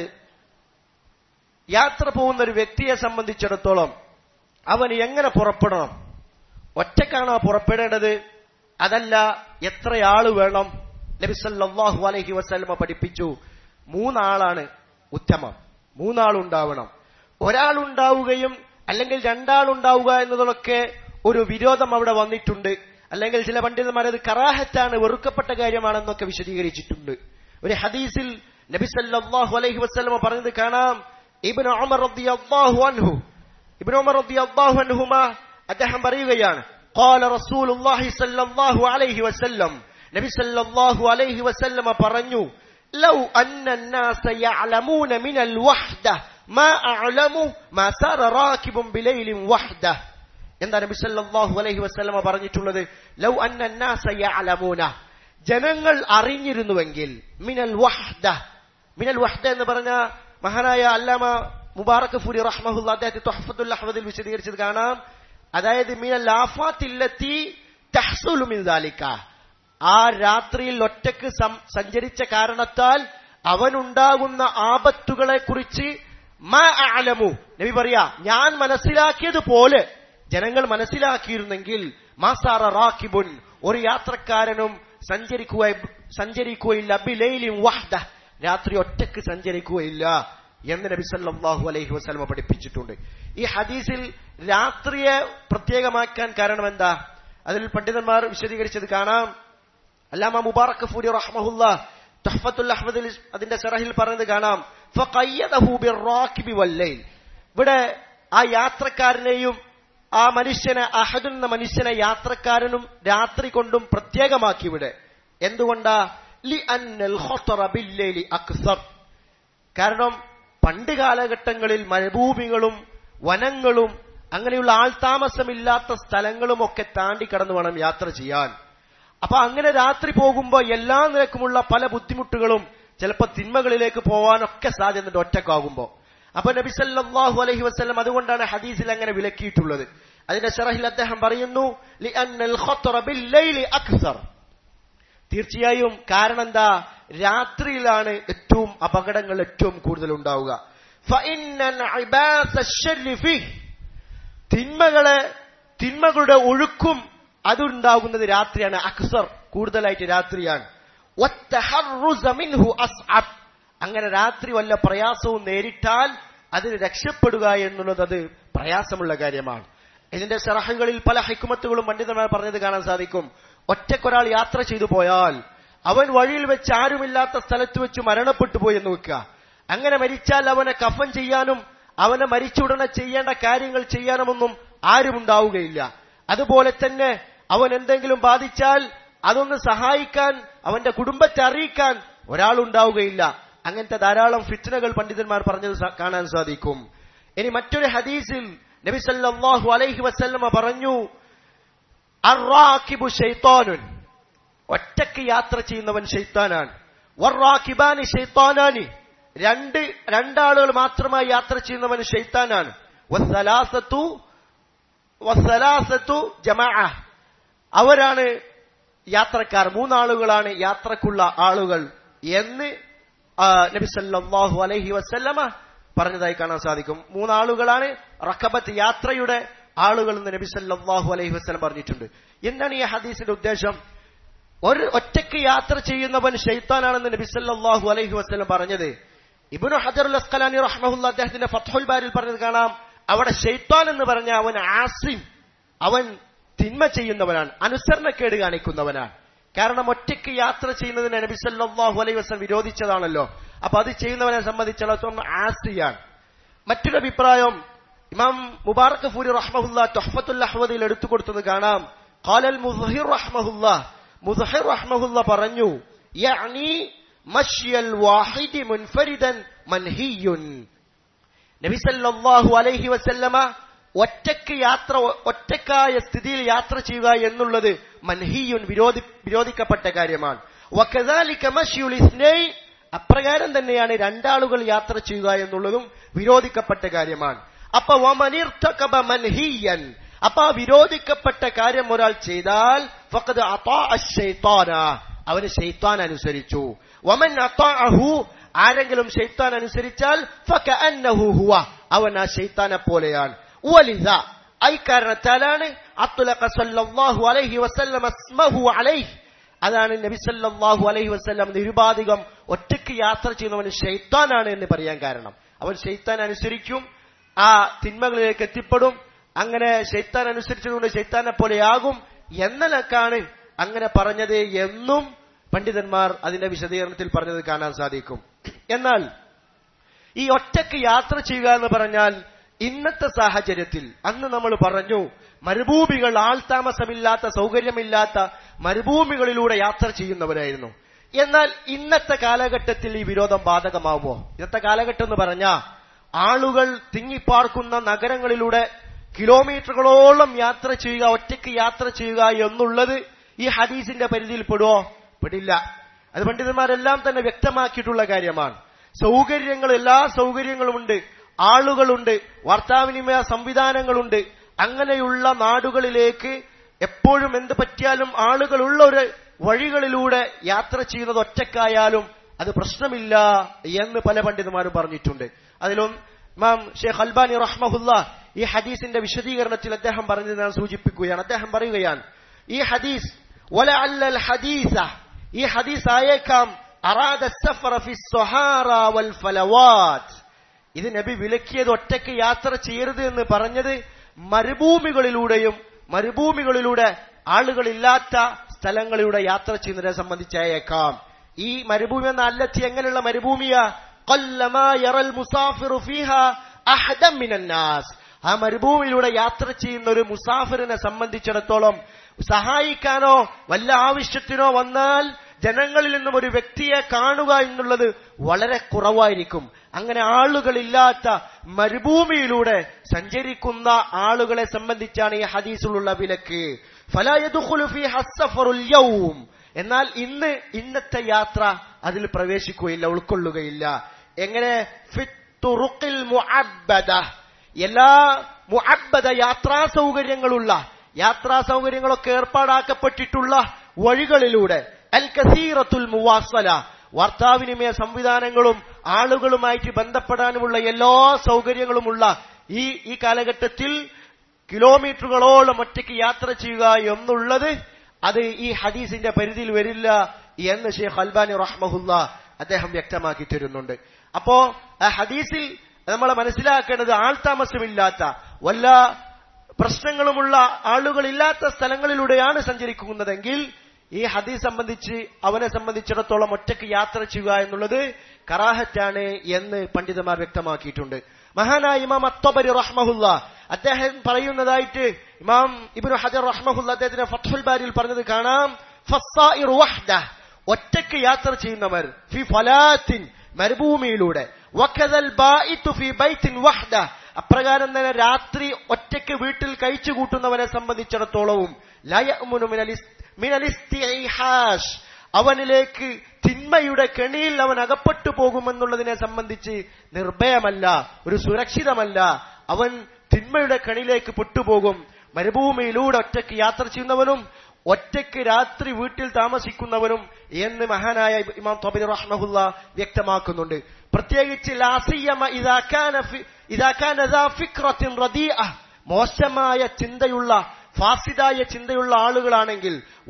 യാത്ര പോകുന്ന ഒരു വ്യക്തിയെ സംബന്ധിച്ചിടത്തോളം അവൻ എങ്ങനെ പുറപ്പെടണം ഒറ്റക്കാണോ പുറപ്പെടേണ്ടത് അതല്ല എത്രയാള് വേണം നബി സല്ലല്ലാഹു അലൈഹി വസല്ലമ പഠിപ്പിച്ചു മൂന്നാളാണ് ഉത്തമം മൂന്നാളുണ്ടാവണം ഒരാളുണ്ടാവുകയും അല്ലെങ്കിൽ രണ്ടാളുണ്ടാവുക എന്നതൊക്കെ ഒരു വിരോധം അവിടെ വന്നിട്ടുണ്ട് അല്ലെങ്കിൽ ചില പണ്ഡിതന്മാർ അത് കറാഹത്താണ് വെറുക്കപ്പെട്ട കാര്യമാണെന്നൊക്കെ വിശദീകരിച്ചിട്ടുണ്ട് ഒരു ഹദീസിൽ നബി സല്ലല്ലാഹു അലൈഹി വസല്ലമ പറഞ്ഞത് കാണാം ഇബ്നു ഉമർ റളിയല്ലാഹു അൻഹു ഇബ്നു ഉമർ റളിയല്ലാഹു അൻഹുമ അദ്ദേഹം പറയുകയാണ് قال رسول الله صلى الله عليه وسلم നബി സല്ലല്ലാഹു അലൈഹി വസല്ലമ പറഞ്ഞു ലൗ അന്ന الناس يعلمون من الوحدة ما أعلموا ما سار راكب بليل وحده എന്താ നബി സല്ലല്ലാഹു അലൈഹി വസല്ലമ പറഞ്ഞിട്ടുള്ളത് ലൗ അന്ന الناس يعلمون ജനങ്ങൾ അറിഞ്ഞിരുന്നുവെങ്കിൽ മിനൽ വഹ്ദ മിനൽ വഹ്ദ എന്ന് പറഞ്ഞ മഹാനായ അല്ലാമ മുബാറക് ഫുരി റഹ്മഹുല്ല അദ്ദേഹത്തെ തൊഹഫത്തുൽ അഹ്മദിൽ വിശദീകരിച്ചത് കാണാം അതായത് മിനൽ ആഫാത്തില്ലത്തി തഹ്സുലു മിൻ ദാലിക ആ രാത്രിയിൽ ഒറ്റക്ക് സം- സഞ്ചരിച്ച കാരണത്താൽ അവനുണ്ടാകുന്ന ആപത്തുകളെ കുറിച്ച് അലമു നബി പറയാ ഞാൻ മനസ്സിലാക്കിയതുപോലെ ജനങ്ങൾ മനസ്സിലാക്കിയിരുന്നെങ്കിൽ മാസാറ റാക്കിബുൻ ഒരു യാത്രക്കാരനും സഞ്ചരിക്കുക സഞ്ചരിക്കുകയില്ല ബിലൈലിൻ വഹ്ദ രാത്രി ഒറ്റക്ക് സഞ്ചരിക്കുകയില്ല എന്ന് നബി സല്ലല്ലാഹു അലൈഹി വസല്ലമ പഠിപ്പിച്ചിട്ടുണ്ട് ഈ ഹദീസിൽ രാത്രിയെ പ്രത്യേകമാക്കാൻ കാരണം എന്താ അതിൽ പണ്ഡിതന്മാർ വിശദീകരിച്ചത് കാണാം അല്ലാമ മുബാറക് ഫൂരി റഹ്മഹുല്ല തഹ്ഫത്തുൽ അഹ്മദിൽ അതിന്റെ സെറഹിൽ പറഞ്ഞത് കാണാം ഫഖയ്യദഹു ബിർറാക്കിബി വല്ലൈൽ ഇവിടെ ആ യാത്രക്കാരനെയും ആ മനുഷ്യനെ അഹദ് എന്ന മനുഷ്യനെ യാത്രക്കാരനും രാത്രി കൊണ്ടും പ്രത്യേകമാക്കി ഇവിടെ എന്തുകൊണ്ടാ ലി അന്നൽ ഖത്തറ ബില്ലൈലി അക്സർ കാരണം പണ്ട് കാലഘട്ടങ്ങളിൽ മരുഭൂമികളും വനങ്ങളും അങ്ങനെയുള്ള ആൾതാമസമില്ലാത്ത സ്ഥലങ്ങളും ഒക്കെ താണ്ടി കടന്നു വേണം യാത്ര ചെയ്യാൻ അപ്പൊ അങ്ങനെ രാത്രി പോകുമ്പോൾ എല്ലാ നിരക്കുമുള്ള പല ബുദ്ധിമുട്ടുകളും ചിലപ്പോൾ തിന്മകളിലേക്ക് പോവാനൊക്കെ സാധ്യതയുണ്ട് ഒറ്റക്കാകുമ്പോൾ അപ്പൊ നബി സല്ലല്ലാഹു അലൈഹി വസല്ലം അതുകൊണ്ടാണ് ഹദീസിൽ അങ്ങനെ വിലക്കിയിട്ടുള്ളത് അതിന്റെ ഷറഹിൽ അദ്ദേഹം പറയുന്നു ലിഅന്നൽ ഖത്തറ ബില്ലൈലി അക്സർ തീർച്ചയായും കാരണം എന്താ രാത്രിയിലാണ് ഏറ്റവും അപകടങ്ങൾ ഏറ്റവും കൂടുതൽ ഉണ്ടാവുക ഫഇന്നൽ ഇബാസ ശർരി ഫീഹ്. തിന്മകളെ തിന്മകളുടെ ഒഴുക്കും അതുണ്ടാകുന്നത് രാത്രിയാണ് അക്സർ കൂടുതലായിട്ട് രാത്രിയാണ് വത്തഹറുസ മിൻഹു അസ്അബ്. അങ്ങനെ രാത്രി വല്ല പ്രയാസവും നേരിട്ടാൽ അതിന് രക്ഷപ്പെടുക എന്നുള്ളത് അത് പ്രയാസമുള്ള കാര്യമാണ് ഇതിന്റെ സറഹുകളിൽ പല ഹൈക്കുമത്തുകളും പണ്ഡിതന്മാർ പറഞ്ഞത് കാണാൻ സാധിക്കും ഒറ്റക്കൊരാൾ യാത്ര ചെയ്തു പോയാൽ അവൻ വഴിയിൽ വെച്ച് ആരുമില്ലാത്ത സ്ഥലത്ത് വെച്ച് മരണപ്പെട്ടു പോയി എന്ന് വെക്കുക അങ്ങനെ മരിച്ചാൽ അവനെ കഫൻ ചെയ്യാനും അവനെ മരിച്ച ഉടനെ ചെയ്യേണ്ട കാര്യങ്ങൾ ചെയ്യാനുമൊന്നും ആരും ഉണ്ടാവുകയില്ല അതുപോലെ തന്നെ അവൻ എന്തെങ്കിലും ബാധിച്ചാൽ അതൊന്ന് സഹായിക്കാൻ അവന്റെ കുടുംബത്തെ അറിയിക്കാൻ ഒരാളുണ്ടാവുകയില്ല അങ്ങനത്തെ ധാരാളം ഫിറ്റ്നകൾ പണ്ഡിതന്മാർ പറഞ്ഞത് സ- കാണാൻ സാധിക്കും ഇനി മറ്റൊരു ഹദീസിൽ നബി സല്ലല്ലാഹു അലൈഹി വസല്ലമ പറഞ്ഞു അറാക്കിബു ഷൈത്താനുൻ ഒറ്റക്ക് യാത്ര ചെയ്യുന്നവൻ ഷെയ്ത്താനാണ് വറാക്കിബാനി ഷെയ്ത്താനാനി രണ്ട് രണ്ടാളുകൾ മാത്രമായി യാത്ര ചെയ്യുന്നവൻ ഷെയ്ത്താനാണ് വസ്സലാസത്തു വസ്സലാസത്തു ജമാഅ അവരാണ് യാത്രക്കാർ മൂന്നാളുകളാണ് യാത്രക്കുള്ള ആളുകൾ എന്ന് ആ, നബി സല്ലല്ലാഹു അലൈഹി വസല്ലമ പറഞ്ഞതായി കാണാൻ സാധിക്കും മൂന്നാളുകളാണ് റക്കബത്ത് യാത്രയുടെ ആളുകൾ എന്ന് നബി സല്ലല്ലാഹു അലൈഹി വസല്ലം പറഞ്ഞിട്ടുണ്ട് എന്താണ് ഈ ഹദീസിന്റെ ഉദ്ദേശം ഒരു ഒറ്റയ്ക്ക് യാത്ര ചെയ്യുന്നവൻ ഷെയ്ത്താനാണെന്ന് നബി സല്ലല്ലാഹു അലൈഹി വസല്ലം പറഞ്ഞത് ഇബ്നു ഹജറുൽ അസ്കലാനി റഹ്മഹുല്ല അദ്ദേഹത്തിന്റെ ഫത്ഹുൽ ബാരിൽ പറഞ്ഞത് കാണാം അവിടെ ഷെയ്ത്താൻ എന്ന് പറഞ്ഞ അവൻ ആസിം അവൻ തിന്മ ചെയ്യുന്നവനാണ് അനുസരണക്കേട് കാണിക്കുന്നവനാണ് കാരണം ഒറ്റയ്ക്ക് യാത്ര ചെയ്യുന്നതിന് നബി സല്ലല്ലാഹു അലൈഹി വസല്ലം വിരോധിച്ചതാണല്ലോ അപ്പൊ അത് ചെയ്യുന്നവനെ സംബന്ധിച്ചിടത്തോളം ആസിയാണ് മറ്റൊരു അഭിപ്രായം ഇമാം മുബാറക് ഫൂരി റഹ്മഹുല്ല തൊഹഫത്തുൽ അഹ്വദിൽ എടുത്തു കൊടുത്തത് കാണാം ഖാലൽ മുസ്ഹിർ റഹ്മഹുല്ല മുസ്ഹിർ റഹ്മഹുല്ല പറഞ്ഞു യഅനി മഷ്യൽ വാഹിദി മുൻഫരിദൻ മൻഹിയുൻ നബി സല്ലല്ലാഹു അലൈഹി വസല്ലമ ഒറ്റക്ക് യാത്ര ഒറ്റക്കായ സ്ഥിതിയിൽ യാത്ര ചെയ്യുക എന്നുള്ളത് മൻഹിയുൻ വിരോധി വിരോധിക്കപ്പെട്ട കാര്യമാണ് വകദാലിക മശ്യുൽ ഇസ്നൈൻ അപ്രകാരം തന്നെയാണ് രണ്ടാളുകൾ യാത്ര ചെയ്യുക എന്നുള്ളതും വിരോധിക്കപ്പെട്ട കാര്യമാണ് അപ്പൊ വമനിർത്തകബ മൻഹിയൻ അപ്പൊ ആ വിരോധിക്കപ്പെട്ട കാര്യം ഒരാൾ ചെയ്താൽ ഫഖദ് അതാ അശ്ശൈത്താന അവന് ഷെയ്ത്താൻ അനുസരിച്ചു വമൻ അതാഅഹു ആരെങ്കിലും ഷെയ്ത്താൻ അനുസരിച്ചാൽ ഫകഅന്നഹു ഹുവ അവൻ ആ ഷെയ്ത്താനെ പോലെയാണ് വലിത ഐക്കാരണത്താലാണ് അത്തുലഖ സല്ലല്ലാഹു അലൈഹി വസല്ലം അസ്മഹു അലൈഹി അതാണ് നബി സല്ലല്ലാഹു അലൈഹി വസല്ലം നിരുപാധികം ഒറ്റയ്ക്ക് യാത്ര ചെയ്യുന്നവൻ ഷെയ്ത്താനാണ് എന്ന് പറയാൻ കാരണം അവൻ ഷെയ്ത്താൻ അനുസരിക്കും ആ തിന്മകളിലേക്ക് എത്തിപ്പെടും അങ്ങനെ ഷെയ്ത്താൻ അനുസരിച്ചതുകൊണ്ട് ഷെയ്ത്താനെ പോലെയാകും എന്നലക്കാണ് അങ്ങനെ പറഞ്ഞത് എന്നും പണ്ഡിതന്മാർ അതിന്റെ വിശദീകരണത്തിൽ പറഞ്ഞത് കാണാൻ സാധിക്കും എന്നാൽ ഈ ഒറ്റയ്ക്ക് യാത്ര ചെയ്യുക എന്ന് പറഞ്ഞാൽ ഇന്നത്തെ സാഹചര്യത്തിൽ അന്ന് നമ്മൾ പറഞ്ഞു മരുഭൂമികൾ ആൾതാമസമില്ലാത്ത സൗകര്യമില്ലാത്ത മരുഭൂമികളിലൂടെ യാത്ര ചെയ്യുന്നവരായിരുന്നു എന്നാൽ ഇന്നത്തെ കാലഘട്ടത്തിൽ ഈ വിരോധം ബാധകമാവുമോ ഇന്നത്തെ കാലഘട്ടം എന്ന് പറഞ്ഞാൽ ആളുകൾ തിങ്ങിപ്പാർക്കുന്ന നഗരങ്ങളിലൂടെ കിലോമീറ്ററുകളോളം യാത്ര ചെയ്യുക ഒറ്റയ്ക്ക് യാത്ര ചെയ്യുക എന്നുള്ളത് ഈ ഹദീസിന്റെ പരിധിയിൽ പെടുവോ പെടില്ല അത് പണ്ഡിതന്മാരെല്ലാം തന്നെ വ്യക്തമാക്കിയിട്ടുള്ള കാര്യമാണ് സൗകര്യങ്ങൾ എല്ലാ സൗകര്യങ്ങളുമുണ്ട് ആളുകളുണ്ട് വാർത്താവിനിമയ സംവിധാനങ്ങളുണ്ട് അങ്ങനെയുള്ള നാടുകളിലേക്ക് എപ്പോഴും എന്ത് പറ്റിയാലും ആളുകളുള്ള ഒരു വഴികളിലൂടെ യാത്ര ചെയ്യുന്നത് ഒറ്റക്കായാലും അത് പ്രശ്നമില്ല എന്ന് പല പണ്ഡിതന്മാരും പറഞ്ഞിട്ടുണ്ട് അതിലും ഇമാം ഷെയ്ഖ് അൽബാനി റഹ്മഹുല്ല ഈ ഹദീസിന്റെ വിശദീകരണത്തിൽ അദ്ദേഹം പറഞ്ഞത് ഞാൻ സൂചിപ്പിക്കുകയാണ് അദ്ദേഹം പറയുകയാണ് ഈ ഹദീസ് وَلَعَلَّ الْحَدِيثَ ഈ ഹദീസ് ആയേക്കാം അറാദ السفر في الصحارى والفلوات ഇത് നബി വിലക്കിയത് ഒറ്റയ്ക്ക് യാത്ര ചെയ്യരുത് എന്ന് പറഞ്ഞത് മരുഭൂമികളിലൂടെയും മരുഭൂമികളിലൂടെ ആളുകളില്ലാത്ത സ്ഥലങ്ങളിലൂടെ യാത്ര ചെയ്യുന്നതിനെ സംബന്ധിച്ചായേക്കാം ഈ മരുഭൂമി എന്ന അല്ലത്തി എങ്ങനെയുള്ള മരുഭൂമിയാ കൊല്ലമാ യറൽ മുസാഫിറു ഫീഹ അഹദം മിനന്നാസ് ആ മരുഭൂമിയിലൂടെ യാത്ര ചെയ്യുന്ന ഒരു മുസാഫിറിനെ സംബന്ധിച്ചിടത്തോളം സഹായിക്കാനോ വല്ല ആവശ്യത്തിനോ വന്നാൽ ജനങ്ങളിൽ നിന്നും ഒരു വ്യക്തിയെ കാണുക എന്നുള്ളത് വളരെ കുറവായിരിക്കും അങ്ങനെ ആളുകളില്ലാത്ത മരുഭൂമിയിലൂടെ സഞ്ചരിക്കുന്ന ആളുകളെ സംബന്ധിച്ചാണ് ഈ ഹദീസിലുള്ള വിലക്ക് യൗം എന്നാൽ ഇന്ന് ഇന്നത്തെ യാത്ര അതിൽ പ്രവേശിക്കുകയില്ല ഉൾക്കൊള്ളുകയില്ല എങ്ങനെ ഫിത്തുറുക്കിൽ മുഅബ്ബദ എല്ലാ മുഅബ്ബദ യാത്രാ സൗകര്യങ്ങളുള്ള യാത്രാ സൗകര്യങ്ങളൊക്കെ ഏർപ്പാടാക്കപ്പെട്ടിട്ടുള്ള വഴികളിലൂടെ അൽ കസീറത്തുൽ മുവാസല വാർത്താവിനിമയ സംവിധാനങ്ങളും ആളുകളുമായിട്ട് ബന്ധപ്പെടാനുമുള്ള എല്ലാ സൗകര്യങ്ങളുമുള്ള ഈ ഈ കാലഘട്ടത്തിൽ കിലോമീറ്ററുകളോളം ഒറ്റയ്ക്ക് യാത്ര ചെയ്യുക എന്നുള്ളത് അത് ഈ ഹദീസിന്റെ പരിധിയിൽ വരില്ല എന്ന് ഷെയ്ഖ് അൽബാനി റഹ്മഹുല്ല അദ്ദേഹം വ്യക്തമാക്കി തരുന്നുണ്ട് അപ്പോ ആ ഹദീസിൽ നമ്മൾ മനസ്സിലാക്കേണ്ടത് ആൾതാമസമില്ലാത്ത വല്ല പ്രശ്നങ്ങളുമുള്ള ആളുകളില്ലാത്ത സ്ഥലങ്ങളിലൂടെയാണ് സഞ്ചരിക്കുന്നതെങ്കിൽ ഈ ഹദീസ് സംബന്ധിച്ച് അവനെ സംബന്ധിച്ചിടത്തോളം ഒറ്റയ്ക്ക് യാത്ര ചെയ്യുക എന്നുള്ളത് കറാഹറ്റാണ് എന്ന് പണ്ഡിതന്മാർ വ്യക്തമാക്കിയിട്ടുണ്ട് മഹാനായ ഇമാം അത്തോബരി റഹ്മഹുല്ല അദ്ദേഹം പറയുന്നതായിട്ട് ഇമാം ഇബിനു ഹജർ റഹ്മഹുല്ല അദ്ദേഹത്തിന്റെ ഫത്തുൽ ബാരിയിൽ പറഞ്ഞത് കാണാം ഒറ്റയ്ക്ക് യാത്ര ചെയ്യുന്നവർ ഫി ഫലാത്തിൻ മരുഭൂമിയിലൂടെ വഖദൽ ബായിത്തു ഫി ബൈത്തിൻ വഹ്ദ അപ്രകാരം തന്നെ രാത്രി ഒറ്റയ്ക്ക് വീട്ടിൽ കഴിച്ചു കൂട്ടുന്നവനെ സംബന്ധിച്ചിടത്തോളവും ലയമുനു മിനലിസ്തിഹാഷ് അവനിലേക്ക് തിന്മയുടെ കെണിയിൽ അവൻ അകപ്പെട്ടു പോകുമെന്നുള്ളതിനെ സംബന്ധിച്ച് നിർഭയമല്ല ഒരു സുരക്ഷിതമല്ല അവൻ തിന്മയുടെ കണിയിലേക്ക് പെട്ടുപോകും മരുഭൂമിയിലൂടെ ഒറ്റയ്ക്ക് യാത്ര ചെയ്യുന്നവനും ഒറ്റയ്ക്ക് രാത്രി വീട്ടിൽ താമസിക്കുന്നവനും എന്ന് മഹാനായ ഇമാം തൊബിർ റഹ്മഹുല്ല വ്യക്തമാക്കുന്നുണ്ട് പ്രത്യേകിച്ച് ലാസിയമ മോശമായ ചിന്തയുള്ള ഫാസിദായ ചിന്തയുള്ള ആളുകളാണെങ്കിൽ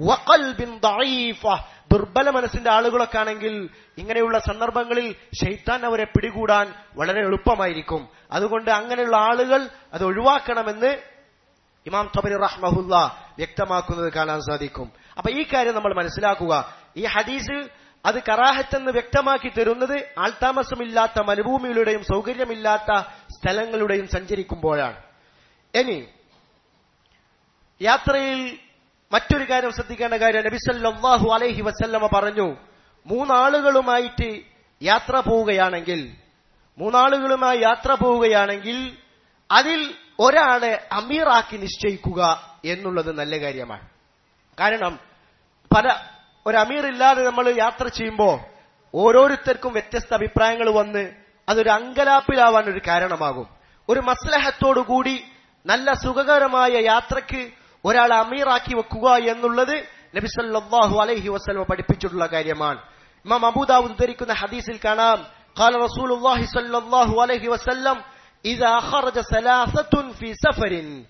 ദുർബല മനസ്സിന്റെ ആളുകളൊക്കെ ആണെങ്കിൽ ഇങ്ങനെയുള്ള സന്ദർഭങ്ങളിൽ ഷെയ്ത്താൻ അവരെ പിടികൂടാൻ വളരെ എളുപ്പമായിരിക്കും അതുകൊണ്ട് അങ്ങനെയുള്ള ആളുകൾ അത് ഒഴിവാക്കണമെന്ന് ഇമാം തൊബരി റഹ്മഹുല്ല വ്യക്തമാക്കുന്നത് കാണാൻ സാധിക്കും അപ്പൊ ഈ കാര്യം നമ്മൾ മനസ്സിലാക്കുക ഈ ഹദീസ് അത് കറാഹത്തെന്ന് വ്യക്തമാക്കി തരുന്നത് ആൾതാമസമില്ലാത്ത മരുഭൂമികളുടെയും സൗകര്യമില്ലാത്ത സ്ഥലങ്ങളുടെയും സഞ്ചരിക്കുമ്പോഴാണ് ഇനി യാത്രയിൽ മറ്റൊരു കാര്യം ശ്രദ്ധിക്കേണ്ട കാര്യം നബിസല്ലാഹു അലൈഹി വസല്ലമ പറഞ്ഞു മൂന്നാളുകളുമായിട്ട് യാത്ര പോവുകയാണെങ്കിൽ മൂന്നാളുകളുമായി യാത്ര പോവുകയാണെങ്കിൽ അതിൽ ഒരാളെ അമീറാക്കി നിശ്ചയിക്കുക എന്നുള്ളത് നല്ല കാര്യമാണ് കാരണം പല ഒരു അമീർ ഇല്ലാതെ നമ്മൾ യാത്ര ചെയ്യുമ്പോൾ ഓരോരുത്തർക്കും വ്യത്യസ്ത അഭിപ്രായങ്ങൾ വന്ന് അതൊരു അങ്കലാപ്പിലാവാൻ ഒരു കാരണമാകും ഒരു മസ്ലഹത്തോടുകൂടി നല്ല സുഖകരമായ യാത്രക്ക് ഒരാളെ അമീറാക്കി വെക്കുക എന്നുള്ളത് നബി സല്ലല്ലാഹു അലൈഹി വസല്ലം പഠിപ്പിച്ചിട്ടുള്ള കാര്യമാണ് ഇമാം അബൂദാവൂദ് ഉദ്ധരിക്കുന്ന ഹദീസിൽ കാണാം قال رسول الله صلى الله عليه وسلم إذا خرج ثلاثة في سفر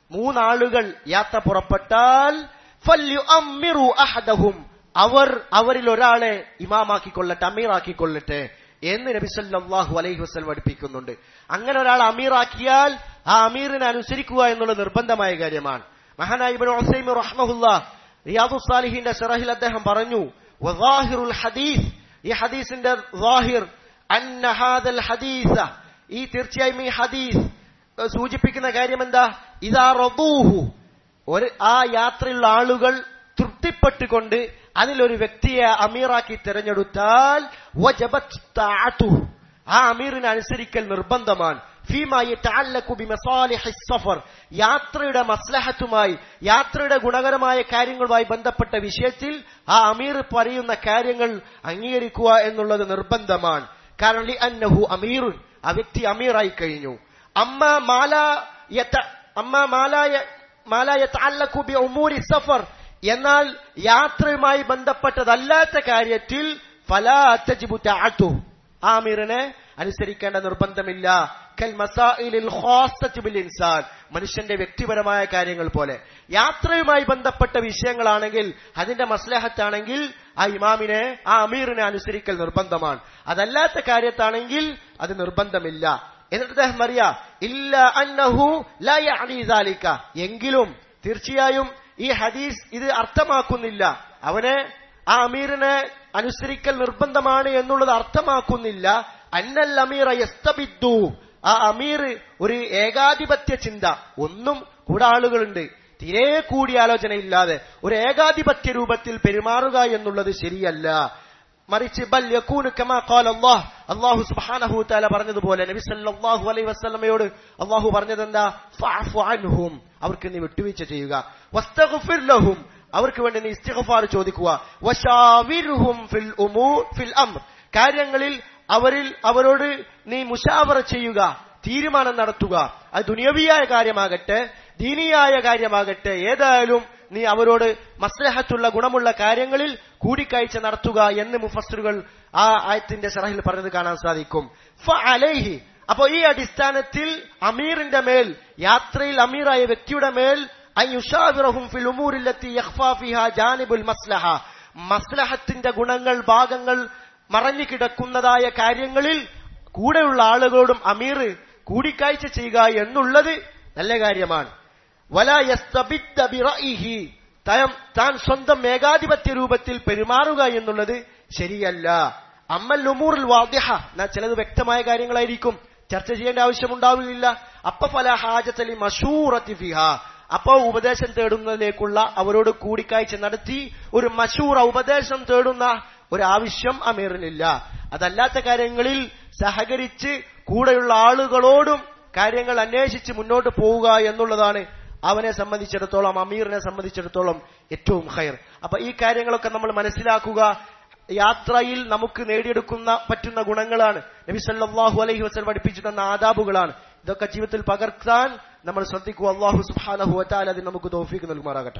മൂന്നാളുകൾ യാത്ര പുറപ്പെട്ടാൽ ഫല്യുഅമ്മിറു അഹദഹും അവർ അവരിൽ ഒരാളെ ഇമാമാക്കിക്കൊള്ളട്ടെ അമീറാക്കിക്കൊള്ളട്ടെ എന്ന് നബി സല്ലല്ലാഹു അലൈഹി വസല്ലം പഠിപ്പിക്കുന്നുണ്ട് അങ്ങനെ ഒരാൾ അമീറാക്കിയാൽ ആ അമീറിനെ അനുസരിക്കുക എന്നുള്ളത് നിർബന്ധമായ കാര്യമാണ് മഹാനായ ഇബ്നു ഉസൈമി റഹ്മഹുല്ലാ റിയാദു സാലിഹിന്റെ ഷറഹിൽ അദ്ദേഹം പറഞ്ഞു വദാഹിറുൽ ഹദീസ് ഈ ഹദീസിന്റെ ظاഹിർ അന്ന ഹാദൽ ഹദീസ ഈ തീർച്ചയായും ഈ ഹദീസ് ഏഹ് സൂചിപ്പിക്കുന്ന കാര്യം എന്താ ഇതാ റദൂഹു ഒരു ആ യാത്രയുള്ള ആളുകൾ തൃപ്തിപ്പെട്ടുകൊണ്ട് അതിലൊരു വ്യക്തിയെ അമീറാക്കി തിരഞ്ഞെടുത്താൽ വജബത് തഅതുഹു. ആ അമീറിനെ അനുസരിക്കൽ നിർബന്ധമാണ് ഫീമാ യതഅല്ലഖു ബിമസാലിഹി സഫർ യാത്രയുടെ മസ്ലഹത്തുമായി യാത്രയുടെ ഗുണകരമായ കാര്യങ്ങളുമായി ബന്ധപ്പെട്ട വിഷയത്തിൽ ആ അമീർ പറയുന്ന കാര്യങ്ങൾ അംഗീകരിക്കുക എന്നുള്ളത് നിർബന്ധമാണ് കാരണം ലി അന്നഹു അമീറുൻ ആ വ്യക്തി അമീറായി കഴിഞ്ഞു അമ്മ മാല യത- അമ്മ മാലായ മാലായ തഅല്ലഖു ബി ഉമൂരി സഫർ എന്നാൽ യാത്രയുമായി ബന്ധപ്പെട്ടതല്ലാത്ത കാര്യത്തിൽ ഫലാ തജിബു തഅതു ആമിറിനെ അനുസരിക്കേണ്ട നിർബന്ധമില്ല കൽ മസാഇലിൽ ഖാസ്സത്തി ബിൽ ഇൻസാൻ മനുഷ്യന്റെ വ്യക്തിപരമായ കാര്യങ്ങൾ പോലെ യാത്രയുമായി ബന്ധപ്പെട്ട വിഷയങ്ങളാണെങ്കിൽ അതിന്റെ മസ്ലഹത്താണെങ്കിൽ ആ ഇമാമിനെ ആ അമീറിനെ അനുസരിക്കൽ നിർബന്ധമാണ് അതല്ലാത്ത കാര്യത്താണെങ്കിൽ അത് നിർബന്ധമില്ല എന്നിട്ട് അദ്ദേഹം അറിയാ ഇല്ല അന്നഹു ലാ യഅനി ദാലിക എങ്കിലും തീർച്ചയായും ഈ ഹദീസ് ഇത് അർത്ഥമാക്കുന്നില്ല അവനെ ആ അമീറിനെ അനുസരിക്കൽ നിർബന്ധമാണ് എന്നുള്ളത് അർത്ഥമാക്കുന്നില്ല അന്നൽ അമീറ യസ്തബിദ്ദു ആ അമീർ ഒരു ഏകാധിപത്യ ചിന്ത ഒന്നും കൂടെ ആളുകളുണ്ട് തീരെ കൂടിയാലോചനയില്ലാതെ ഒരു ഏകാധിപത്യ രൂപത്തിൽ പെരുമാറുക എന്നുള്ളത് ശരിയല്ല മറിച്ച് ബൽ യകൂനു കമാ ഖാല അല്ലാഹ് അല്ലാഹു സുബ്ഹാനഹു തആല പറഞ്ഞതുപോലെ നബി സല്ലല്ലാഹു അലൈഹി വസല്ലമയോട് അല്ലാഹു പറഞ്ഞതെന്താ ഫഅഫു അൻഹും അവർക്ക് നീ വിട്ടുവീഴ്ച ചെയ്യുക വസ്തഗ്ഫിർ ലഹും അവർക്ക് വേണ്ടി നീ ഇസ്തിഗ്ഫാർ ചോദിക്കുക വശാവിർഹും ഫിൽ ഉമൂർ ഫിൽ അംർ കാര്യങ്ങളിൽ അവരിൽ അവരോട് നീ മുഷാവറ ചെയ്യുക തീരുമാനം നടത്തുക അത് ദുനിയവിയായ കാര്യമാകട്ടെ ദീനിയായ കാര്യമാകട്ടെ ഏതായാലും നീ അവരോട് മസ്ലഹത്തുള്ള ഗുണമുള്ള കാര്യങ്ങളിൽ കൂടിക്കാഴ്ച നടത്തുക എന്ന് മുഫസ്സറുകൾ ആ ആയത്തിന്റെ ഷറഹിൽ പറഞ്ഞത് കാണാൻ സാധിക്കും ഫഅലൈഹി അപ്പോ ഈ അടിസ്ഥാനത്തിൽ അമീറിന്റെ മേൽ യാത്രയിൽ അമീറായ വ്യക്തിയുടെ മേൽ അൻ യുഷാവിറഹും ഫിൽ ഉമൂരില്ലത്തി യഖ്ഫാ ഫിഹാ ജാനിബുൽ മസ്ലഹ മസ്ലഹത്തിന്റെ ഗുണങ്ങൾ ഭാഗങ്ങൾ മറഞ്ഞു കിടക്കുന്നതായ കാര്യങ്ങളിൽ കൂടെയുള്ള ആളുകളോടും അമീർ കൂടിക്കാഴ്ച ചെയ്യുക എന്നുള്ളത് നല്ല കാര്യമാണ് വല യസ്തബിദ്ദ ബിറഇഹി താൻ താൻ സ്വന്തം ഏകാധിപത്യ രൂപത്തിൽ പെരുമാറുക എന്നുള്ളത് ശരിയല്ല അമ്മൽ ഉമൂറിൽ വാദ്യഹ എന്നാ ചിലത് വ്യക്തമായ കാര്യങ്ങളായിരിക്കും ചർച്ച ചെയ്യേണ്ട ആവശ്യമുണ്ടാവില്ല അപ്പ ഫല ഹാജത്തലി മഷൂറത്തി ഫിഹ അപ്പോ ഉപദേശം തേടുന്നതിലേക്കുള്ള അവരോട് കൂടിക്കാഴ്ച നടത്തി ഒരു മഷൂറ ഉപദേശം തേടുന്ന ഒരു ആവശ്യം അമീറിനില്ല അതല്ലാത്ത കാര്യങ്ങളിൽ സഹകരിച്ച് കൂടെയുള്ള ആളുകളോടും കാര്യങ്ങൾ അന്വേഷിച്ച് മുന്നോട്ട് പോവുക എന്നുള്ളതാണ് അവനെ സംബന്ധിച്ചിടത്തോളം അമീറിനെ സംബന്ധിച്ചിടത്തോളം ഏറ്റവും ഹയർ അപ്പൊ ഈ കാര്യങ്ങളൊക്കെ നമ്മൾ മനസ്സിലാക്കുക യാത്രയിൽ നമുക്ക് നേടിയെടുക്കുന്ന പറ്റുന്ന ഗുണങ്ങളാണ് നബി സല്ലല്ലാഹു അലൈഹി വസല്ലം പഠിപ്പിച്ചു തന്ന ആദാബുകളാണ് ഇതൊക്കെ ജീവിതത്തിൽ പകർത്താൻ നമ്മൾ ശ്രദ്ധിക്കുക അള്ളാഹു സുബ്ഹാനഹു വതആല അതിന് നമുക്ക് തൗഫീഖ് നൽകുമാറാകട്ടെ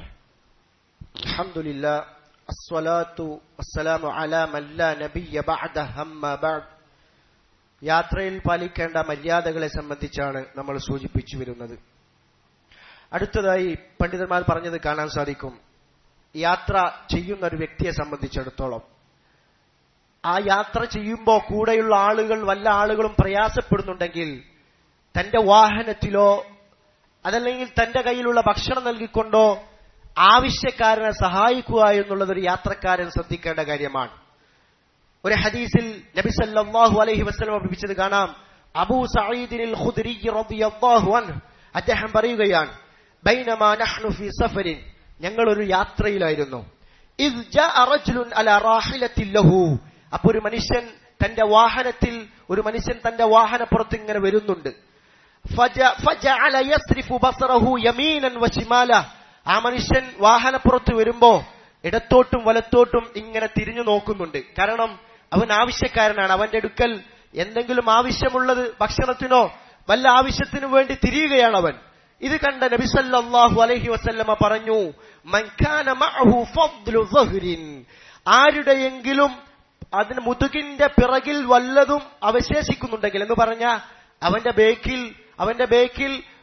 അൽഹംദുലില്ലാ അസ്സലാത്തു വസ്സലാമു അലാ മൻ ലാ നബിയ്യ ബഅദ ഹമ്മ ബഅദ് യാത്രയിൽ പാലിക്കേണ്ട മര്യാദകളെ സംബന്ധിച്ചാണ് നമ്മൾ സൂചിപ്പിച്ചു വരുന്നത് അടുത്തതായി പണ്ഡിതന്മാർ പറഞ്ഞത് കാണാൻ സാധിക്കും യാത്ര ചെയ്യുന്ന ഒരു വ്യക്തിയെ സംബന്ധിച്ചിടത്തോളം ആ യാത്ര ചെയ്യുമ്പോൾ കൂടെയുള്ള ആളുകൾ വല്ല ആളുകളും പ്രയാസപ്പെടുന്നുണ്ടെങ്കിൽ തന്റെ വാഹനത്തിലോ അതല്ലെങ്കിൽ തന്റെ കയ്യിലുള്ള ഭക്ഷണം നൽകിക്കൊണ്ടോ ആവശ്യക്കാരനെ സഹായിക്കുക എന്നുള്ളത് ഒരു യാത്രക്കാരൻ ശ്രദ്ധിക്കേണ്ട കാര്യമാണ് ഒരു ഹദീസിൽ നബി സല്ലല്ലാഹു അലൈഹി വസല്ലം പഠിപ്പിച്ചത് കാണാം അബൂ സഈദിനിൽ ഖുദ്രി റളിയല്ലാഹു അൻഹു അദ്ദേഹം പറയുകയാണ് ബൈനമാ നഹ്നു ഫീ സഫരിൻ ഞങ്ങൾ ഒരു യാത്രയിലായിരുന്നു ഇദ് ജാഅ റജുലുൻ അലാ റാഹിലത്തിൻ ലഹു അപ്പോൾ ഒരു മനുഷ്യൻ തന്റെ വാഹനത്തിൽ ഒരു മനുഷ്യൻ തന്റെ വാഹനപ്പുറത്ത് ഇങ്ങനെ വരുന്നുണ്ട് ഫജ- ഫജഅല യസ്രിഫു ബസറഹു യമീനൻ വശിമാല ആ മനുഷ്യൻ വാഹനപ്പുറത്ത് വരുമ്പോ ഇടത്തോട്ടും വലത്തോട്ടും ഇങ്ങനെ തിരിഞ്ഞു നോക്കുന്നുണ്ട് കാരണം അവൻ ആവശ്യക്കാരനാണ് അവന്റെ അടുക്കൽ എന്തെങ്കിലും ആവശ്യമുള്ളത് ഭക്ഷണത്തിനോ വല്ല ആവശ്യത്തിനു വേണ്ടി തിരിയുകയാണ് അവൻ ഇത് കണ്ട നബി സല്ലല്ലാഹു അലൈഹി വസല്ലമ പറഞ്ഞു മൻ കാന മഅഹു ഫദ്ലു ظهرിൻ ആരുടെയെങ്കിലും അതിന് മുതുകിന്റെ പിറകിൽ വല്ലതും അവശേഷിക്കുന്നുണ്ടെങ്കിൽ എന്ന് പറഞ്ഞ അവന്റെ ബേക്കിൽ അവന്റെ ബേക്കിൽ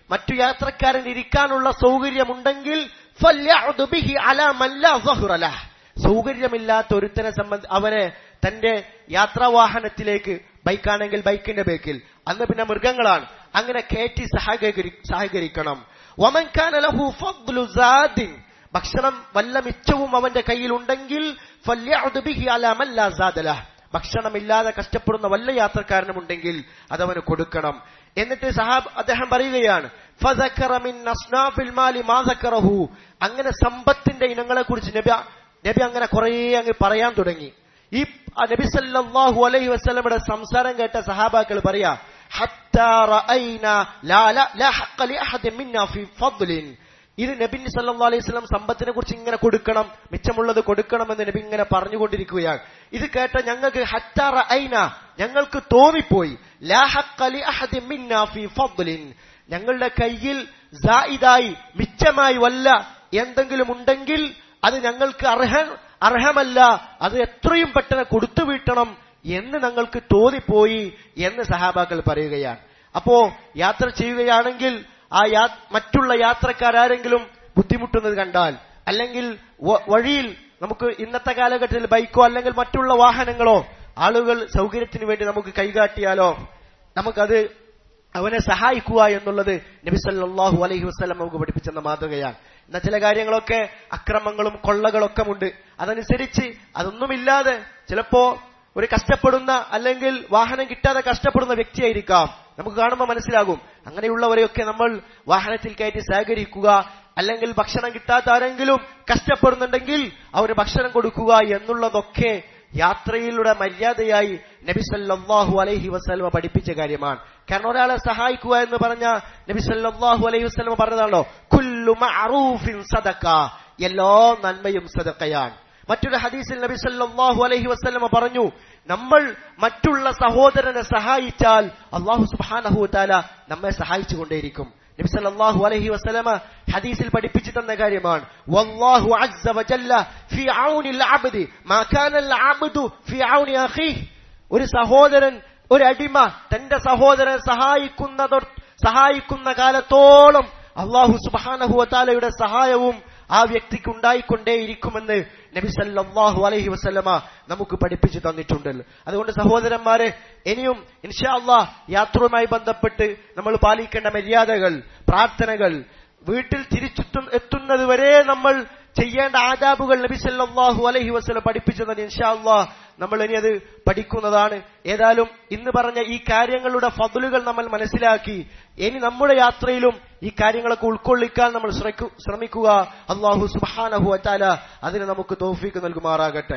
മറ്റു യാത്രക്കാരൻ ഇരിക്കാനുള്ള സൗകര്യമുണ്ടെങ്കിൽ ഫല്യഅ്ദു ബിഹി അലാ മൻ ലാ സഹ്റ ലഹ്. സൗകര്യമില്ലാത്ത ഒരുത്തനെ സംബന്ധി അവനെ തന്റെ യാത്രാവാഹനത്തിലേക്ക് ബൈക്കാണെങ്കിൽ ബൈക്കിന്റെ ബേക്കിൽ അന്ന് പിന്നെ മൃഗങ്ങളാണ് അങ്ങനെ കയറ്റി സഹകരി സഹകരിക്കണം വമൻ കാന ലഹു ഫദ്ലു സാദിൻ ഭക്ഷണം വല്ല മിച്ചവും അവന്റെ കയ്യിലുണ്ടെങ്കിൽ ഫല്യഅ്ദു ബിഹി അലാ മൻ ലാ സാദ ലഹ്. ഭക്ഷണമില്ലാതെ കഷ്ടപ്പെടുന്ന വല്ല യാത്രക്കാരനുമുണ്ടെങ്കിൽ അതവന് കൊടുക്കണം എന്നിട്ട് സഹാബ് അദ്ദേഹം പറയുകയാണ് ഫസക്കറ മിൻ അസ്നാഫിൽ മാലി മാ സക്കറഹു. അങ്ങനെ സമ്പത്തിന്റെ ഇനങ്ങളെ കുറിച്ച് നബി നബി അങ്ങനെ കുറേ അങ്ങ് പറയാൻ തുടങ്ങി ഈ ആ നബി സല്ലല്ലാഹു അലൈഹി വസല്ലമയുടെ സംസാരം കേട്ട സഹാബാക്കൾ പറയാ ഹത്താ റഅയ്ന ലാ ലാ ലാ ഹഖ്ഖ ലി അഹദിൻ മിന്നാ ഫീ ഫദ്ലിൻ ഇത് നബി സല്ലല്ലാഹു അലൈഹി വസല്ലം സമ്പത്തിനെ കുറിച്ച് ഇങ്ങനെ കൊടുക്കണം മിച്ചമുള്ളത് കൊടുക്കണമെന്ന് നബി ഇങ്ങനെ പറഞ്ഞുകൊണ്ടിരിക്കുകയാണ് ഇത് കേട്ട ഞങ്ങൾക്ക് ഹത്താ റഅയ്ന ഞങ്ങൾക്ക് തോന്നിപ്പോയി ലാ ഹഖ്ഖ ലി അഹദിൻ മിന്നാ ഫീ ഫദ്ലിൻ ഞങ്ങളുടെ കയ്യിൽ സായിദായി മിച്ചമായി വല്ല എന്തെങ്കിലും ഉണ്ടെങ്കിൽ അത് ഞങ്ങൾക്ക് അർഹ അർഹമല്ല അത് എത്രയും പെട്ടെന്ന് കൊടുത്തു വീട്ടണം എന്ന് ഞങ്ങൾക്ക് തോന്നിപ്പോയി എന്ന് സഹാബാക്കൾ പറയുകയാണ് അപ്പോ യാത്ര ചെയ്യുകയാണെങ്കിൽ ആ യാ മറ്റുള്ള യാത്രക്കാരാരെങ്കിലും ബുദ്ധിമുട്ടുന്നത് കണ്ടാൽ അല്ലെങ്കിൽ വ- വഴിയിൽ നമുക്ക് ഇന്നത്തെ കാലഘട്ടത്തിൽ ബൈക്കോ അല്ലെങ്കിൽ മറ്റുള്ള വാഹനങ്ങളോ ആളുകൾ സൗകര്യത്തിന് വേണ്ടി നമുക്ക് കൈകാട്ടിയാലോ നമുക്കത് അവനെ സഹായിക്കുക എന്നുള്ളത് നബി സല്ലല്ലാഹു അലൈഹി വസല്ലം നമുക്ക് പഠിപ്പിച്ചെന്ന മാതൃകയാണ് എന്നാൽ ചില കാര്യങ്ങളൊക്കെ അക്രമങ്ങളും കൊള്ളകളൊക്കെ ഉണ്ട് അതനുസരിച്ച് അതൊന്നുമില്ലാതെ ചിലപ്പോ ഒരു കഷ്ടപ്പെടുന്ന അല്ലെങ്കിൽ വാഹനം കിട്ടാതെ കഷ്ടപ്പെടുന്ന വ്യക്തിയായിരിക്കാം നമുക്ക് കാണുമ്പോൾ മനസ്സിലാകും അങ്ങനെയുള്ളവരെയൊക്കെ നമ്മൾ വാഹനത്തിൽ കയറ്റി സഹകരിക്കുക അല്ലെങ്കിൽ ഭക്ഷണം കിട്ടാത്ത ആരെങ്കിലും കഷ്ടപ്പെടുന്നുണ്ടെങ്കിൽ അവന് ഭക്ഷണം കൊടുക്കുക എന്നുള്ളതൊക്കെ യാത്രയിലൂടെ മര്യാദയായി നബി സല്ലല്ലാഹു അലൈഹി വസല്ലമ പഠിപ്പിച്ച കാര്യമാണ് കാരണം ഒരാളെ സഹായിക്കുക എന്ന് പറഞ്ഞ നബി സല്ലല്ലാഹു അലൈഹി വസല്ലമ പറഞ്ഞതാണല്ലോ കുല്ലു മഅറൂഫിൻ സദക്ക എല്ലാ നന്മയും സദക്കയാണ് മറ്റൊരു ഹദീസിൽ നബി സല്ലല്ലാഹു അലൈഹി വസല്ലമ പറഞ്ഞു നമ്മൾ മറ്റുള്ള സഹോദരനെ സഹായിച്ചാൽ അള്ളാഹു സുബ്ഹാനഹു വതആല നമ്മെ സഹായിച്ചുകൊണ്ടേയിരിക്കും നബി സല്ലല്ലാഹു അലൈഹി വസല്ലമ ഹദീസിൽ പഠിപ്പിച്ചു തന്ന കാര്യമാണ് വല്ലാഹു അസ്സ വജല്ല ഫി ഔനിൽ അബ്ദി മാ കാനൽ അബ്ദു ഫി ഔനി അഖീഹ് ഒരു സഹോദരൻ ഒരു അടിമ തന്റെ സഹോദരൻ സഹായിക്കുന്നതോ സഹായിക്കുന്ന കാലത്തോളം അള്ളാഹു സുബ്ഹാനഹു വതആലയുടെ സഹായവും ആ വ്യക്തിക്ക് ഉണ്ടായിക്കൊണ്ടേയിരിക്കുമെന്ന് നബി സല്ലല്ലാഹു അലൈഹി വസല്ലമ നമുക്ക് പഠിപ്പിച്ചു തന്നിട്ടുണ്ടല്ലോ അതുകൊണ്ട് സഹോദരന്മാരെ ഇനിയും ഇൻഷാ അള്ളാഹ് യാത്രയുമായി ബന്ധപ്പെട്ട് നമ്മൾ പാലിക്കേണ്ട മര്യാദകൾ പ്രാർത്ഥനകൾ വീട്ടിൽ തിരിച്ചെത്തും എത്തുന്നത് വരെ നമ്മൾ ചെയ്യേണ്ട ആദാബുകൾ നബി സല്ലല്ലാഹു അലൈഹി വസല്ലം പഠിപ്പിച്ചു തന്നെ ഇൻഷാ അള്ളാഹ് നമ്മൾ ഇനി അത് പഠിക്കുന്നതാണ് ഏതായാലും ഇന്ന് പറഞ്ഞ ഈ കാര്യങ്ങളുടെ ഫضലുകൾ നമ്മൾ മനസ്സിലാക്കി ഇനി നമ്മുടെ യാത്രയിലും ഈ കാര്യങ്ങളൊക്കെ ഉൾക്കൊള്ളിക്കാൻ നമ്മൾ ശ്രമിക്കു- ശ്രമിക്കുക അള്ളാഹു സുബ്ഹാനഹു വതആല അതിന് നമുക്ക് തൗഫീക്ക് നൽകുമാറാകട്ടെ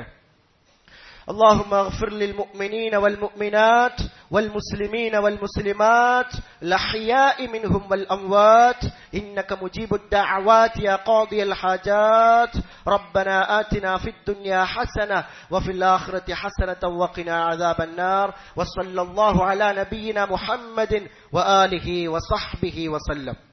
اللهم اغفر للمؤمنين والمؤمنات والمسلمين والمسلمات الأحياء منهم والأموات إنك مجيب الدعوات يا قاضي الحاجات ربنا آتنا في الدنيا حسنة وفي الآخرة حسنة وقنا عذاب النار وصلى الله على نبينا محمد وآله وصحبه وسلم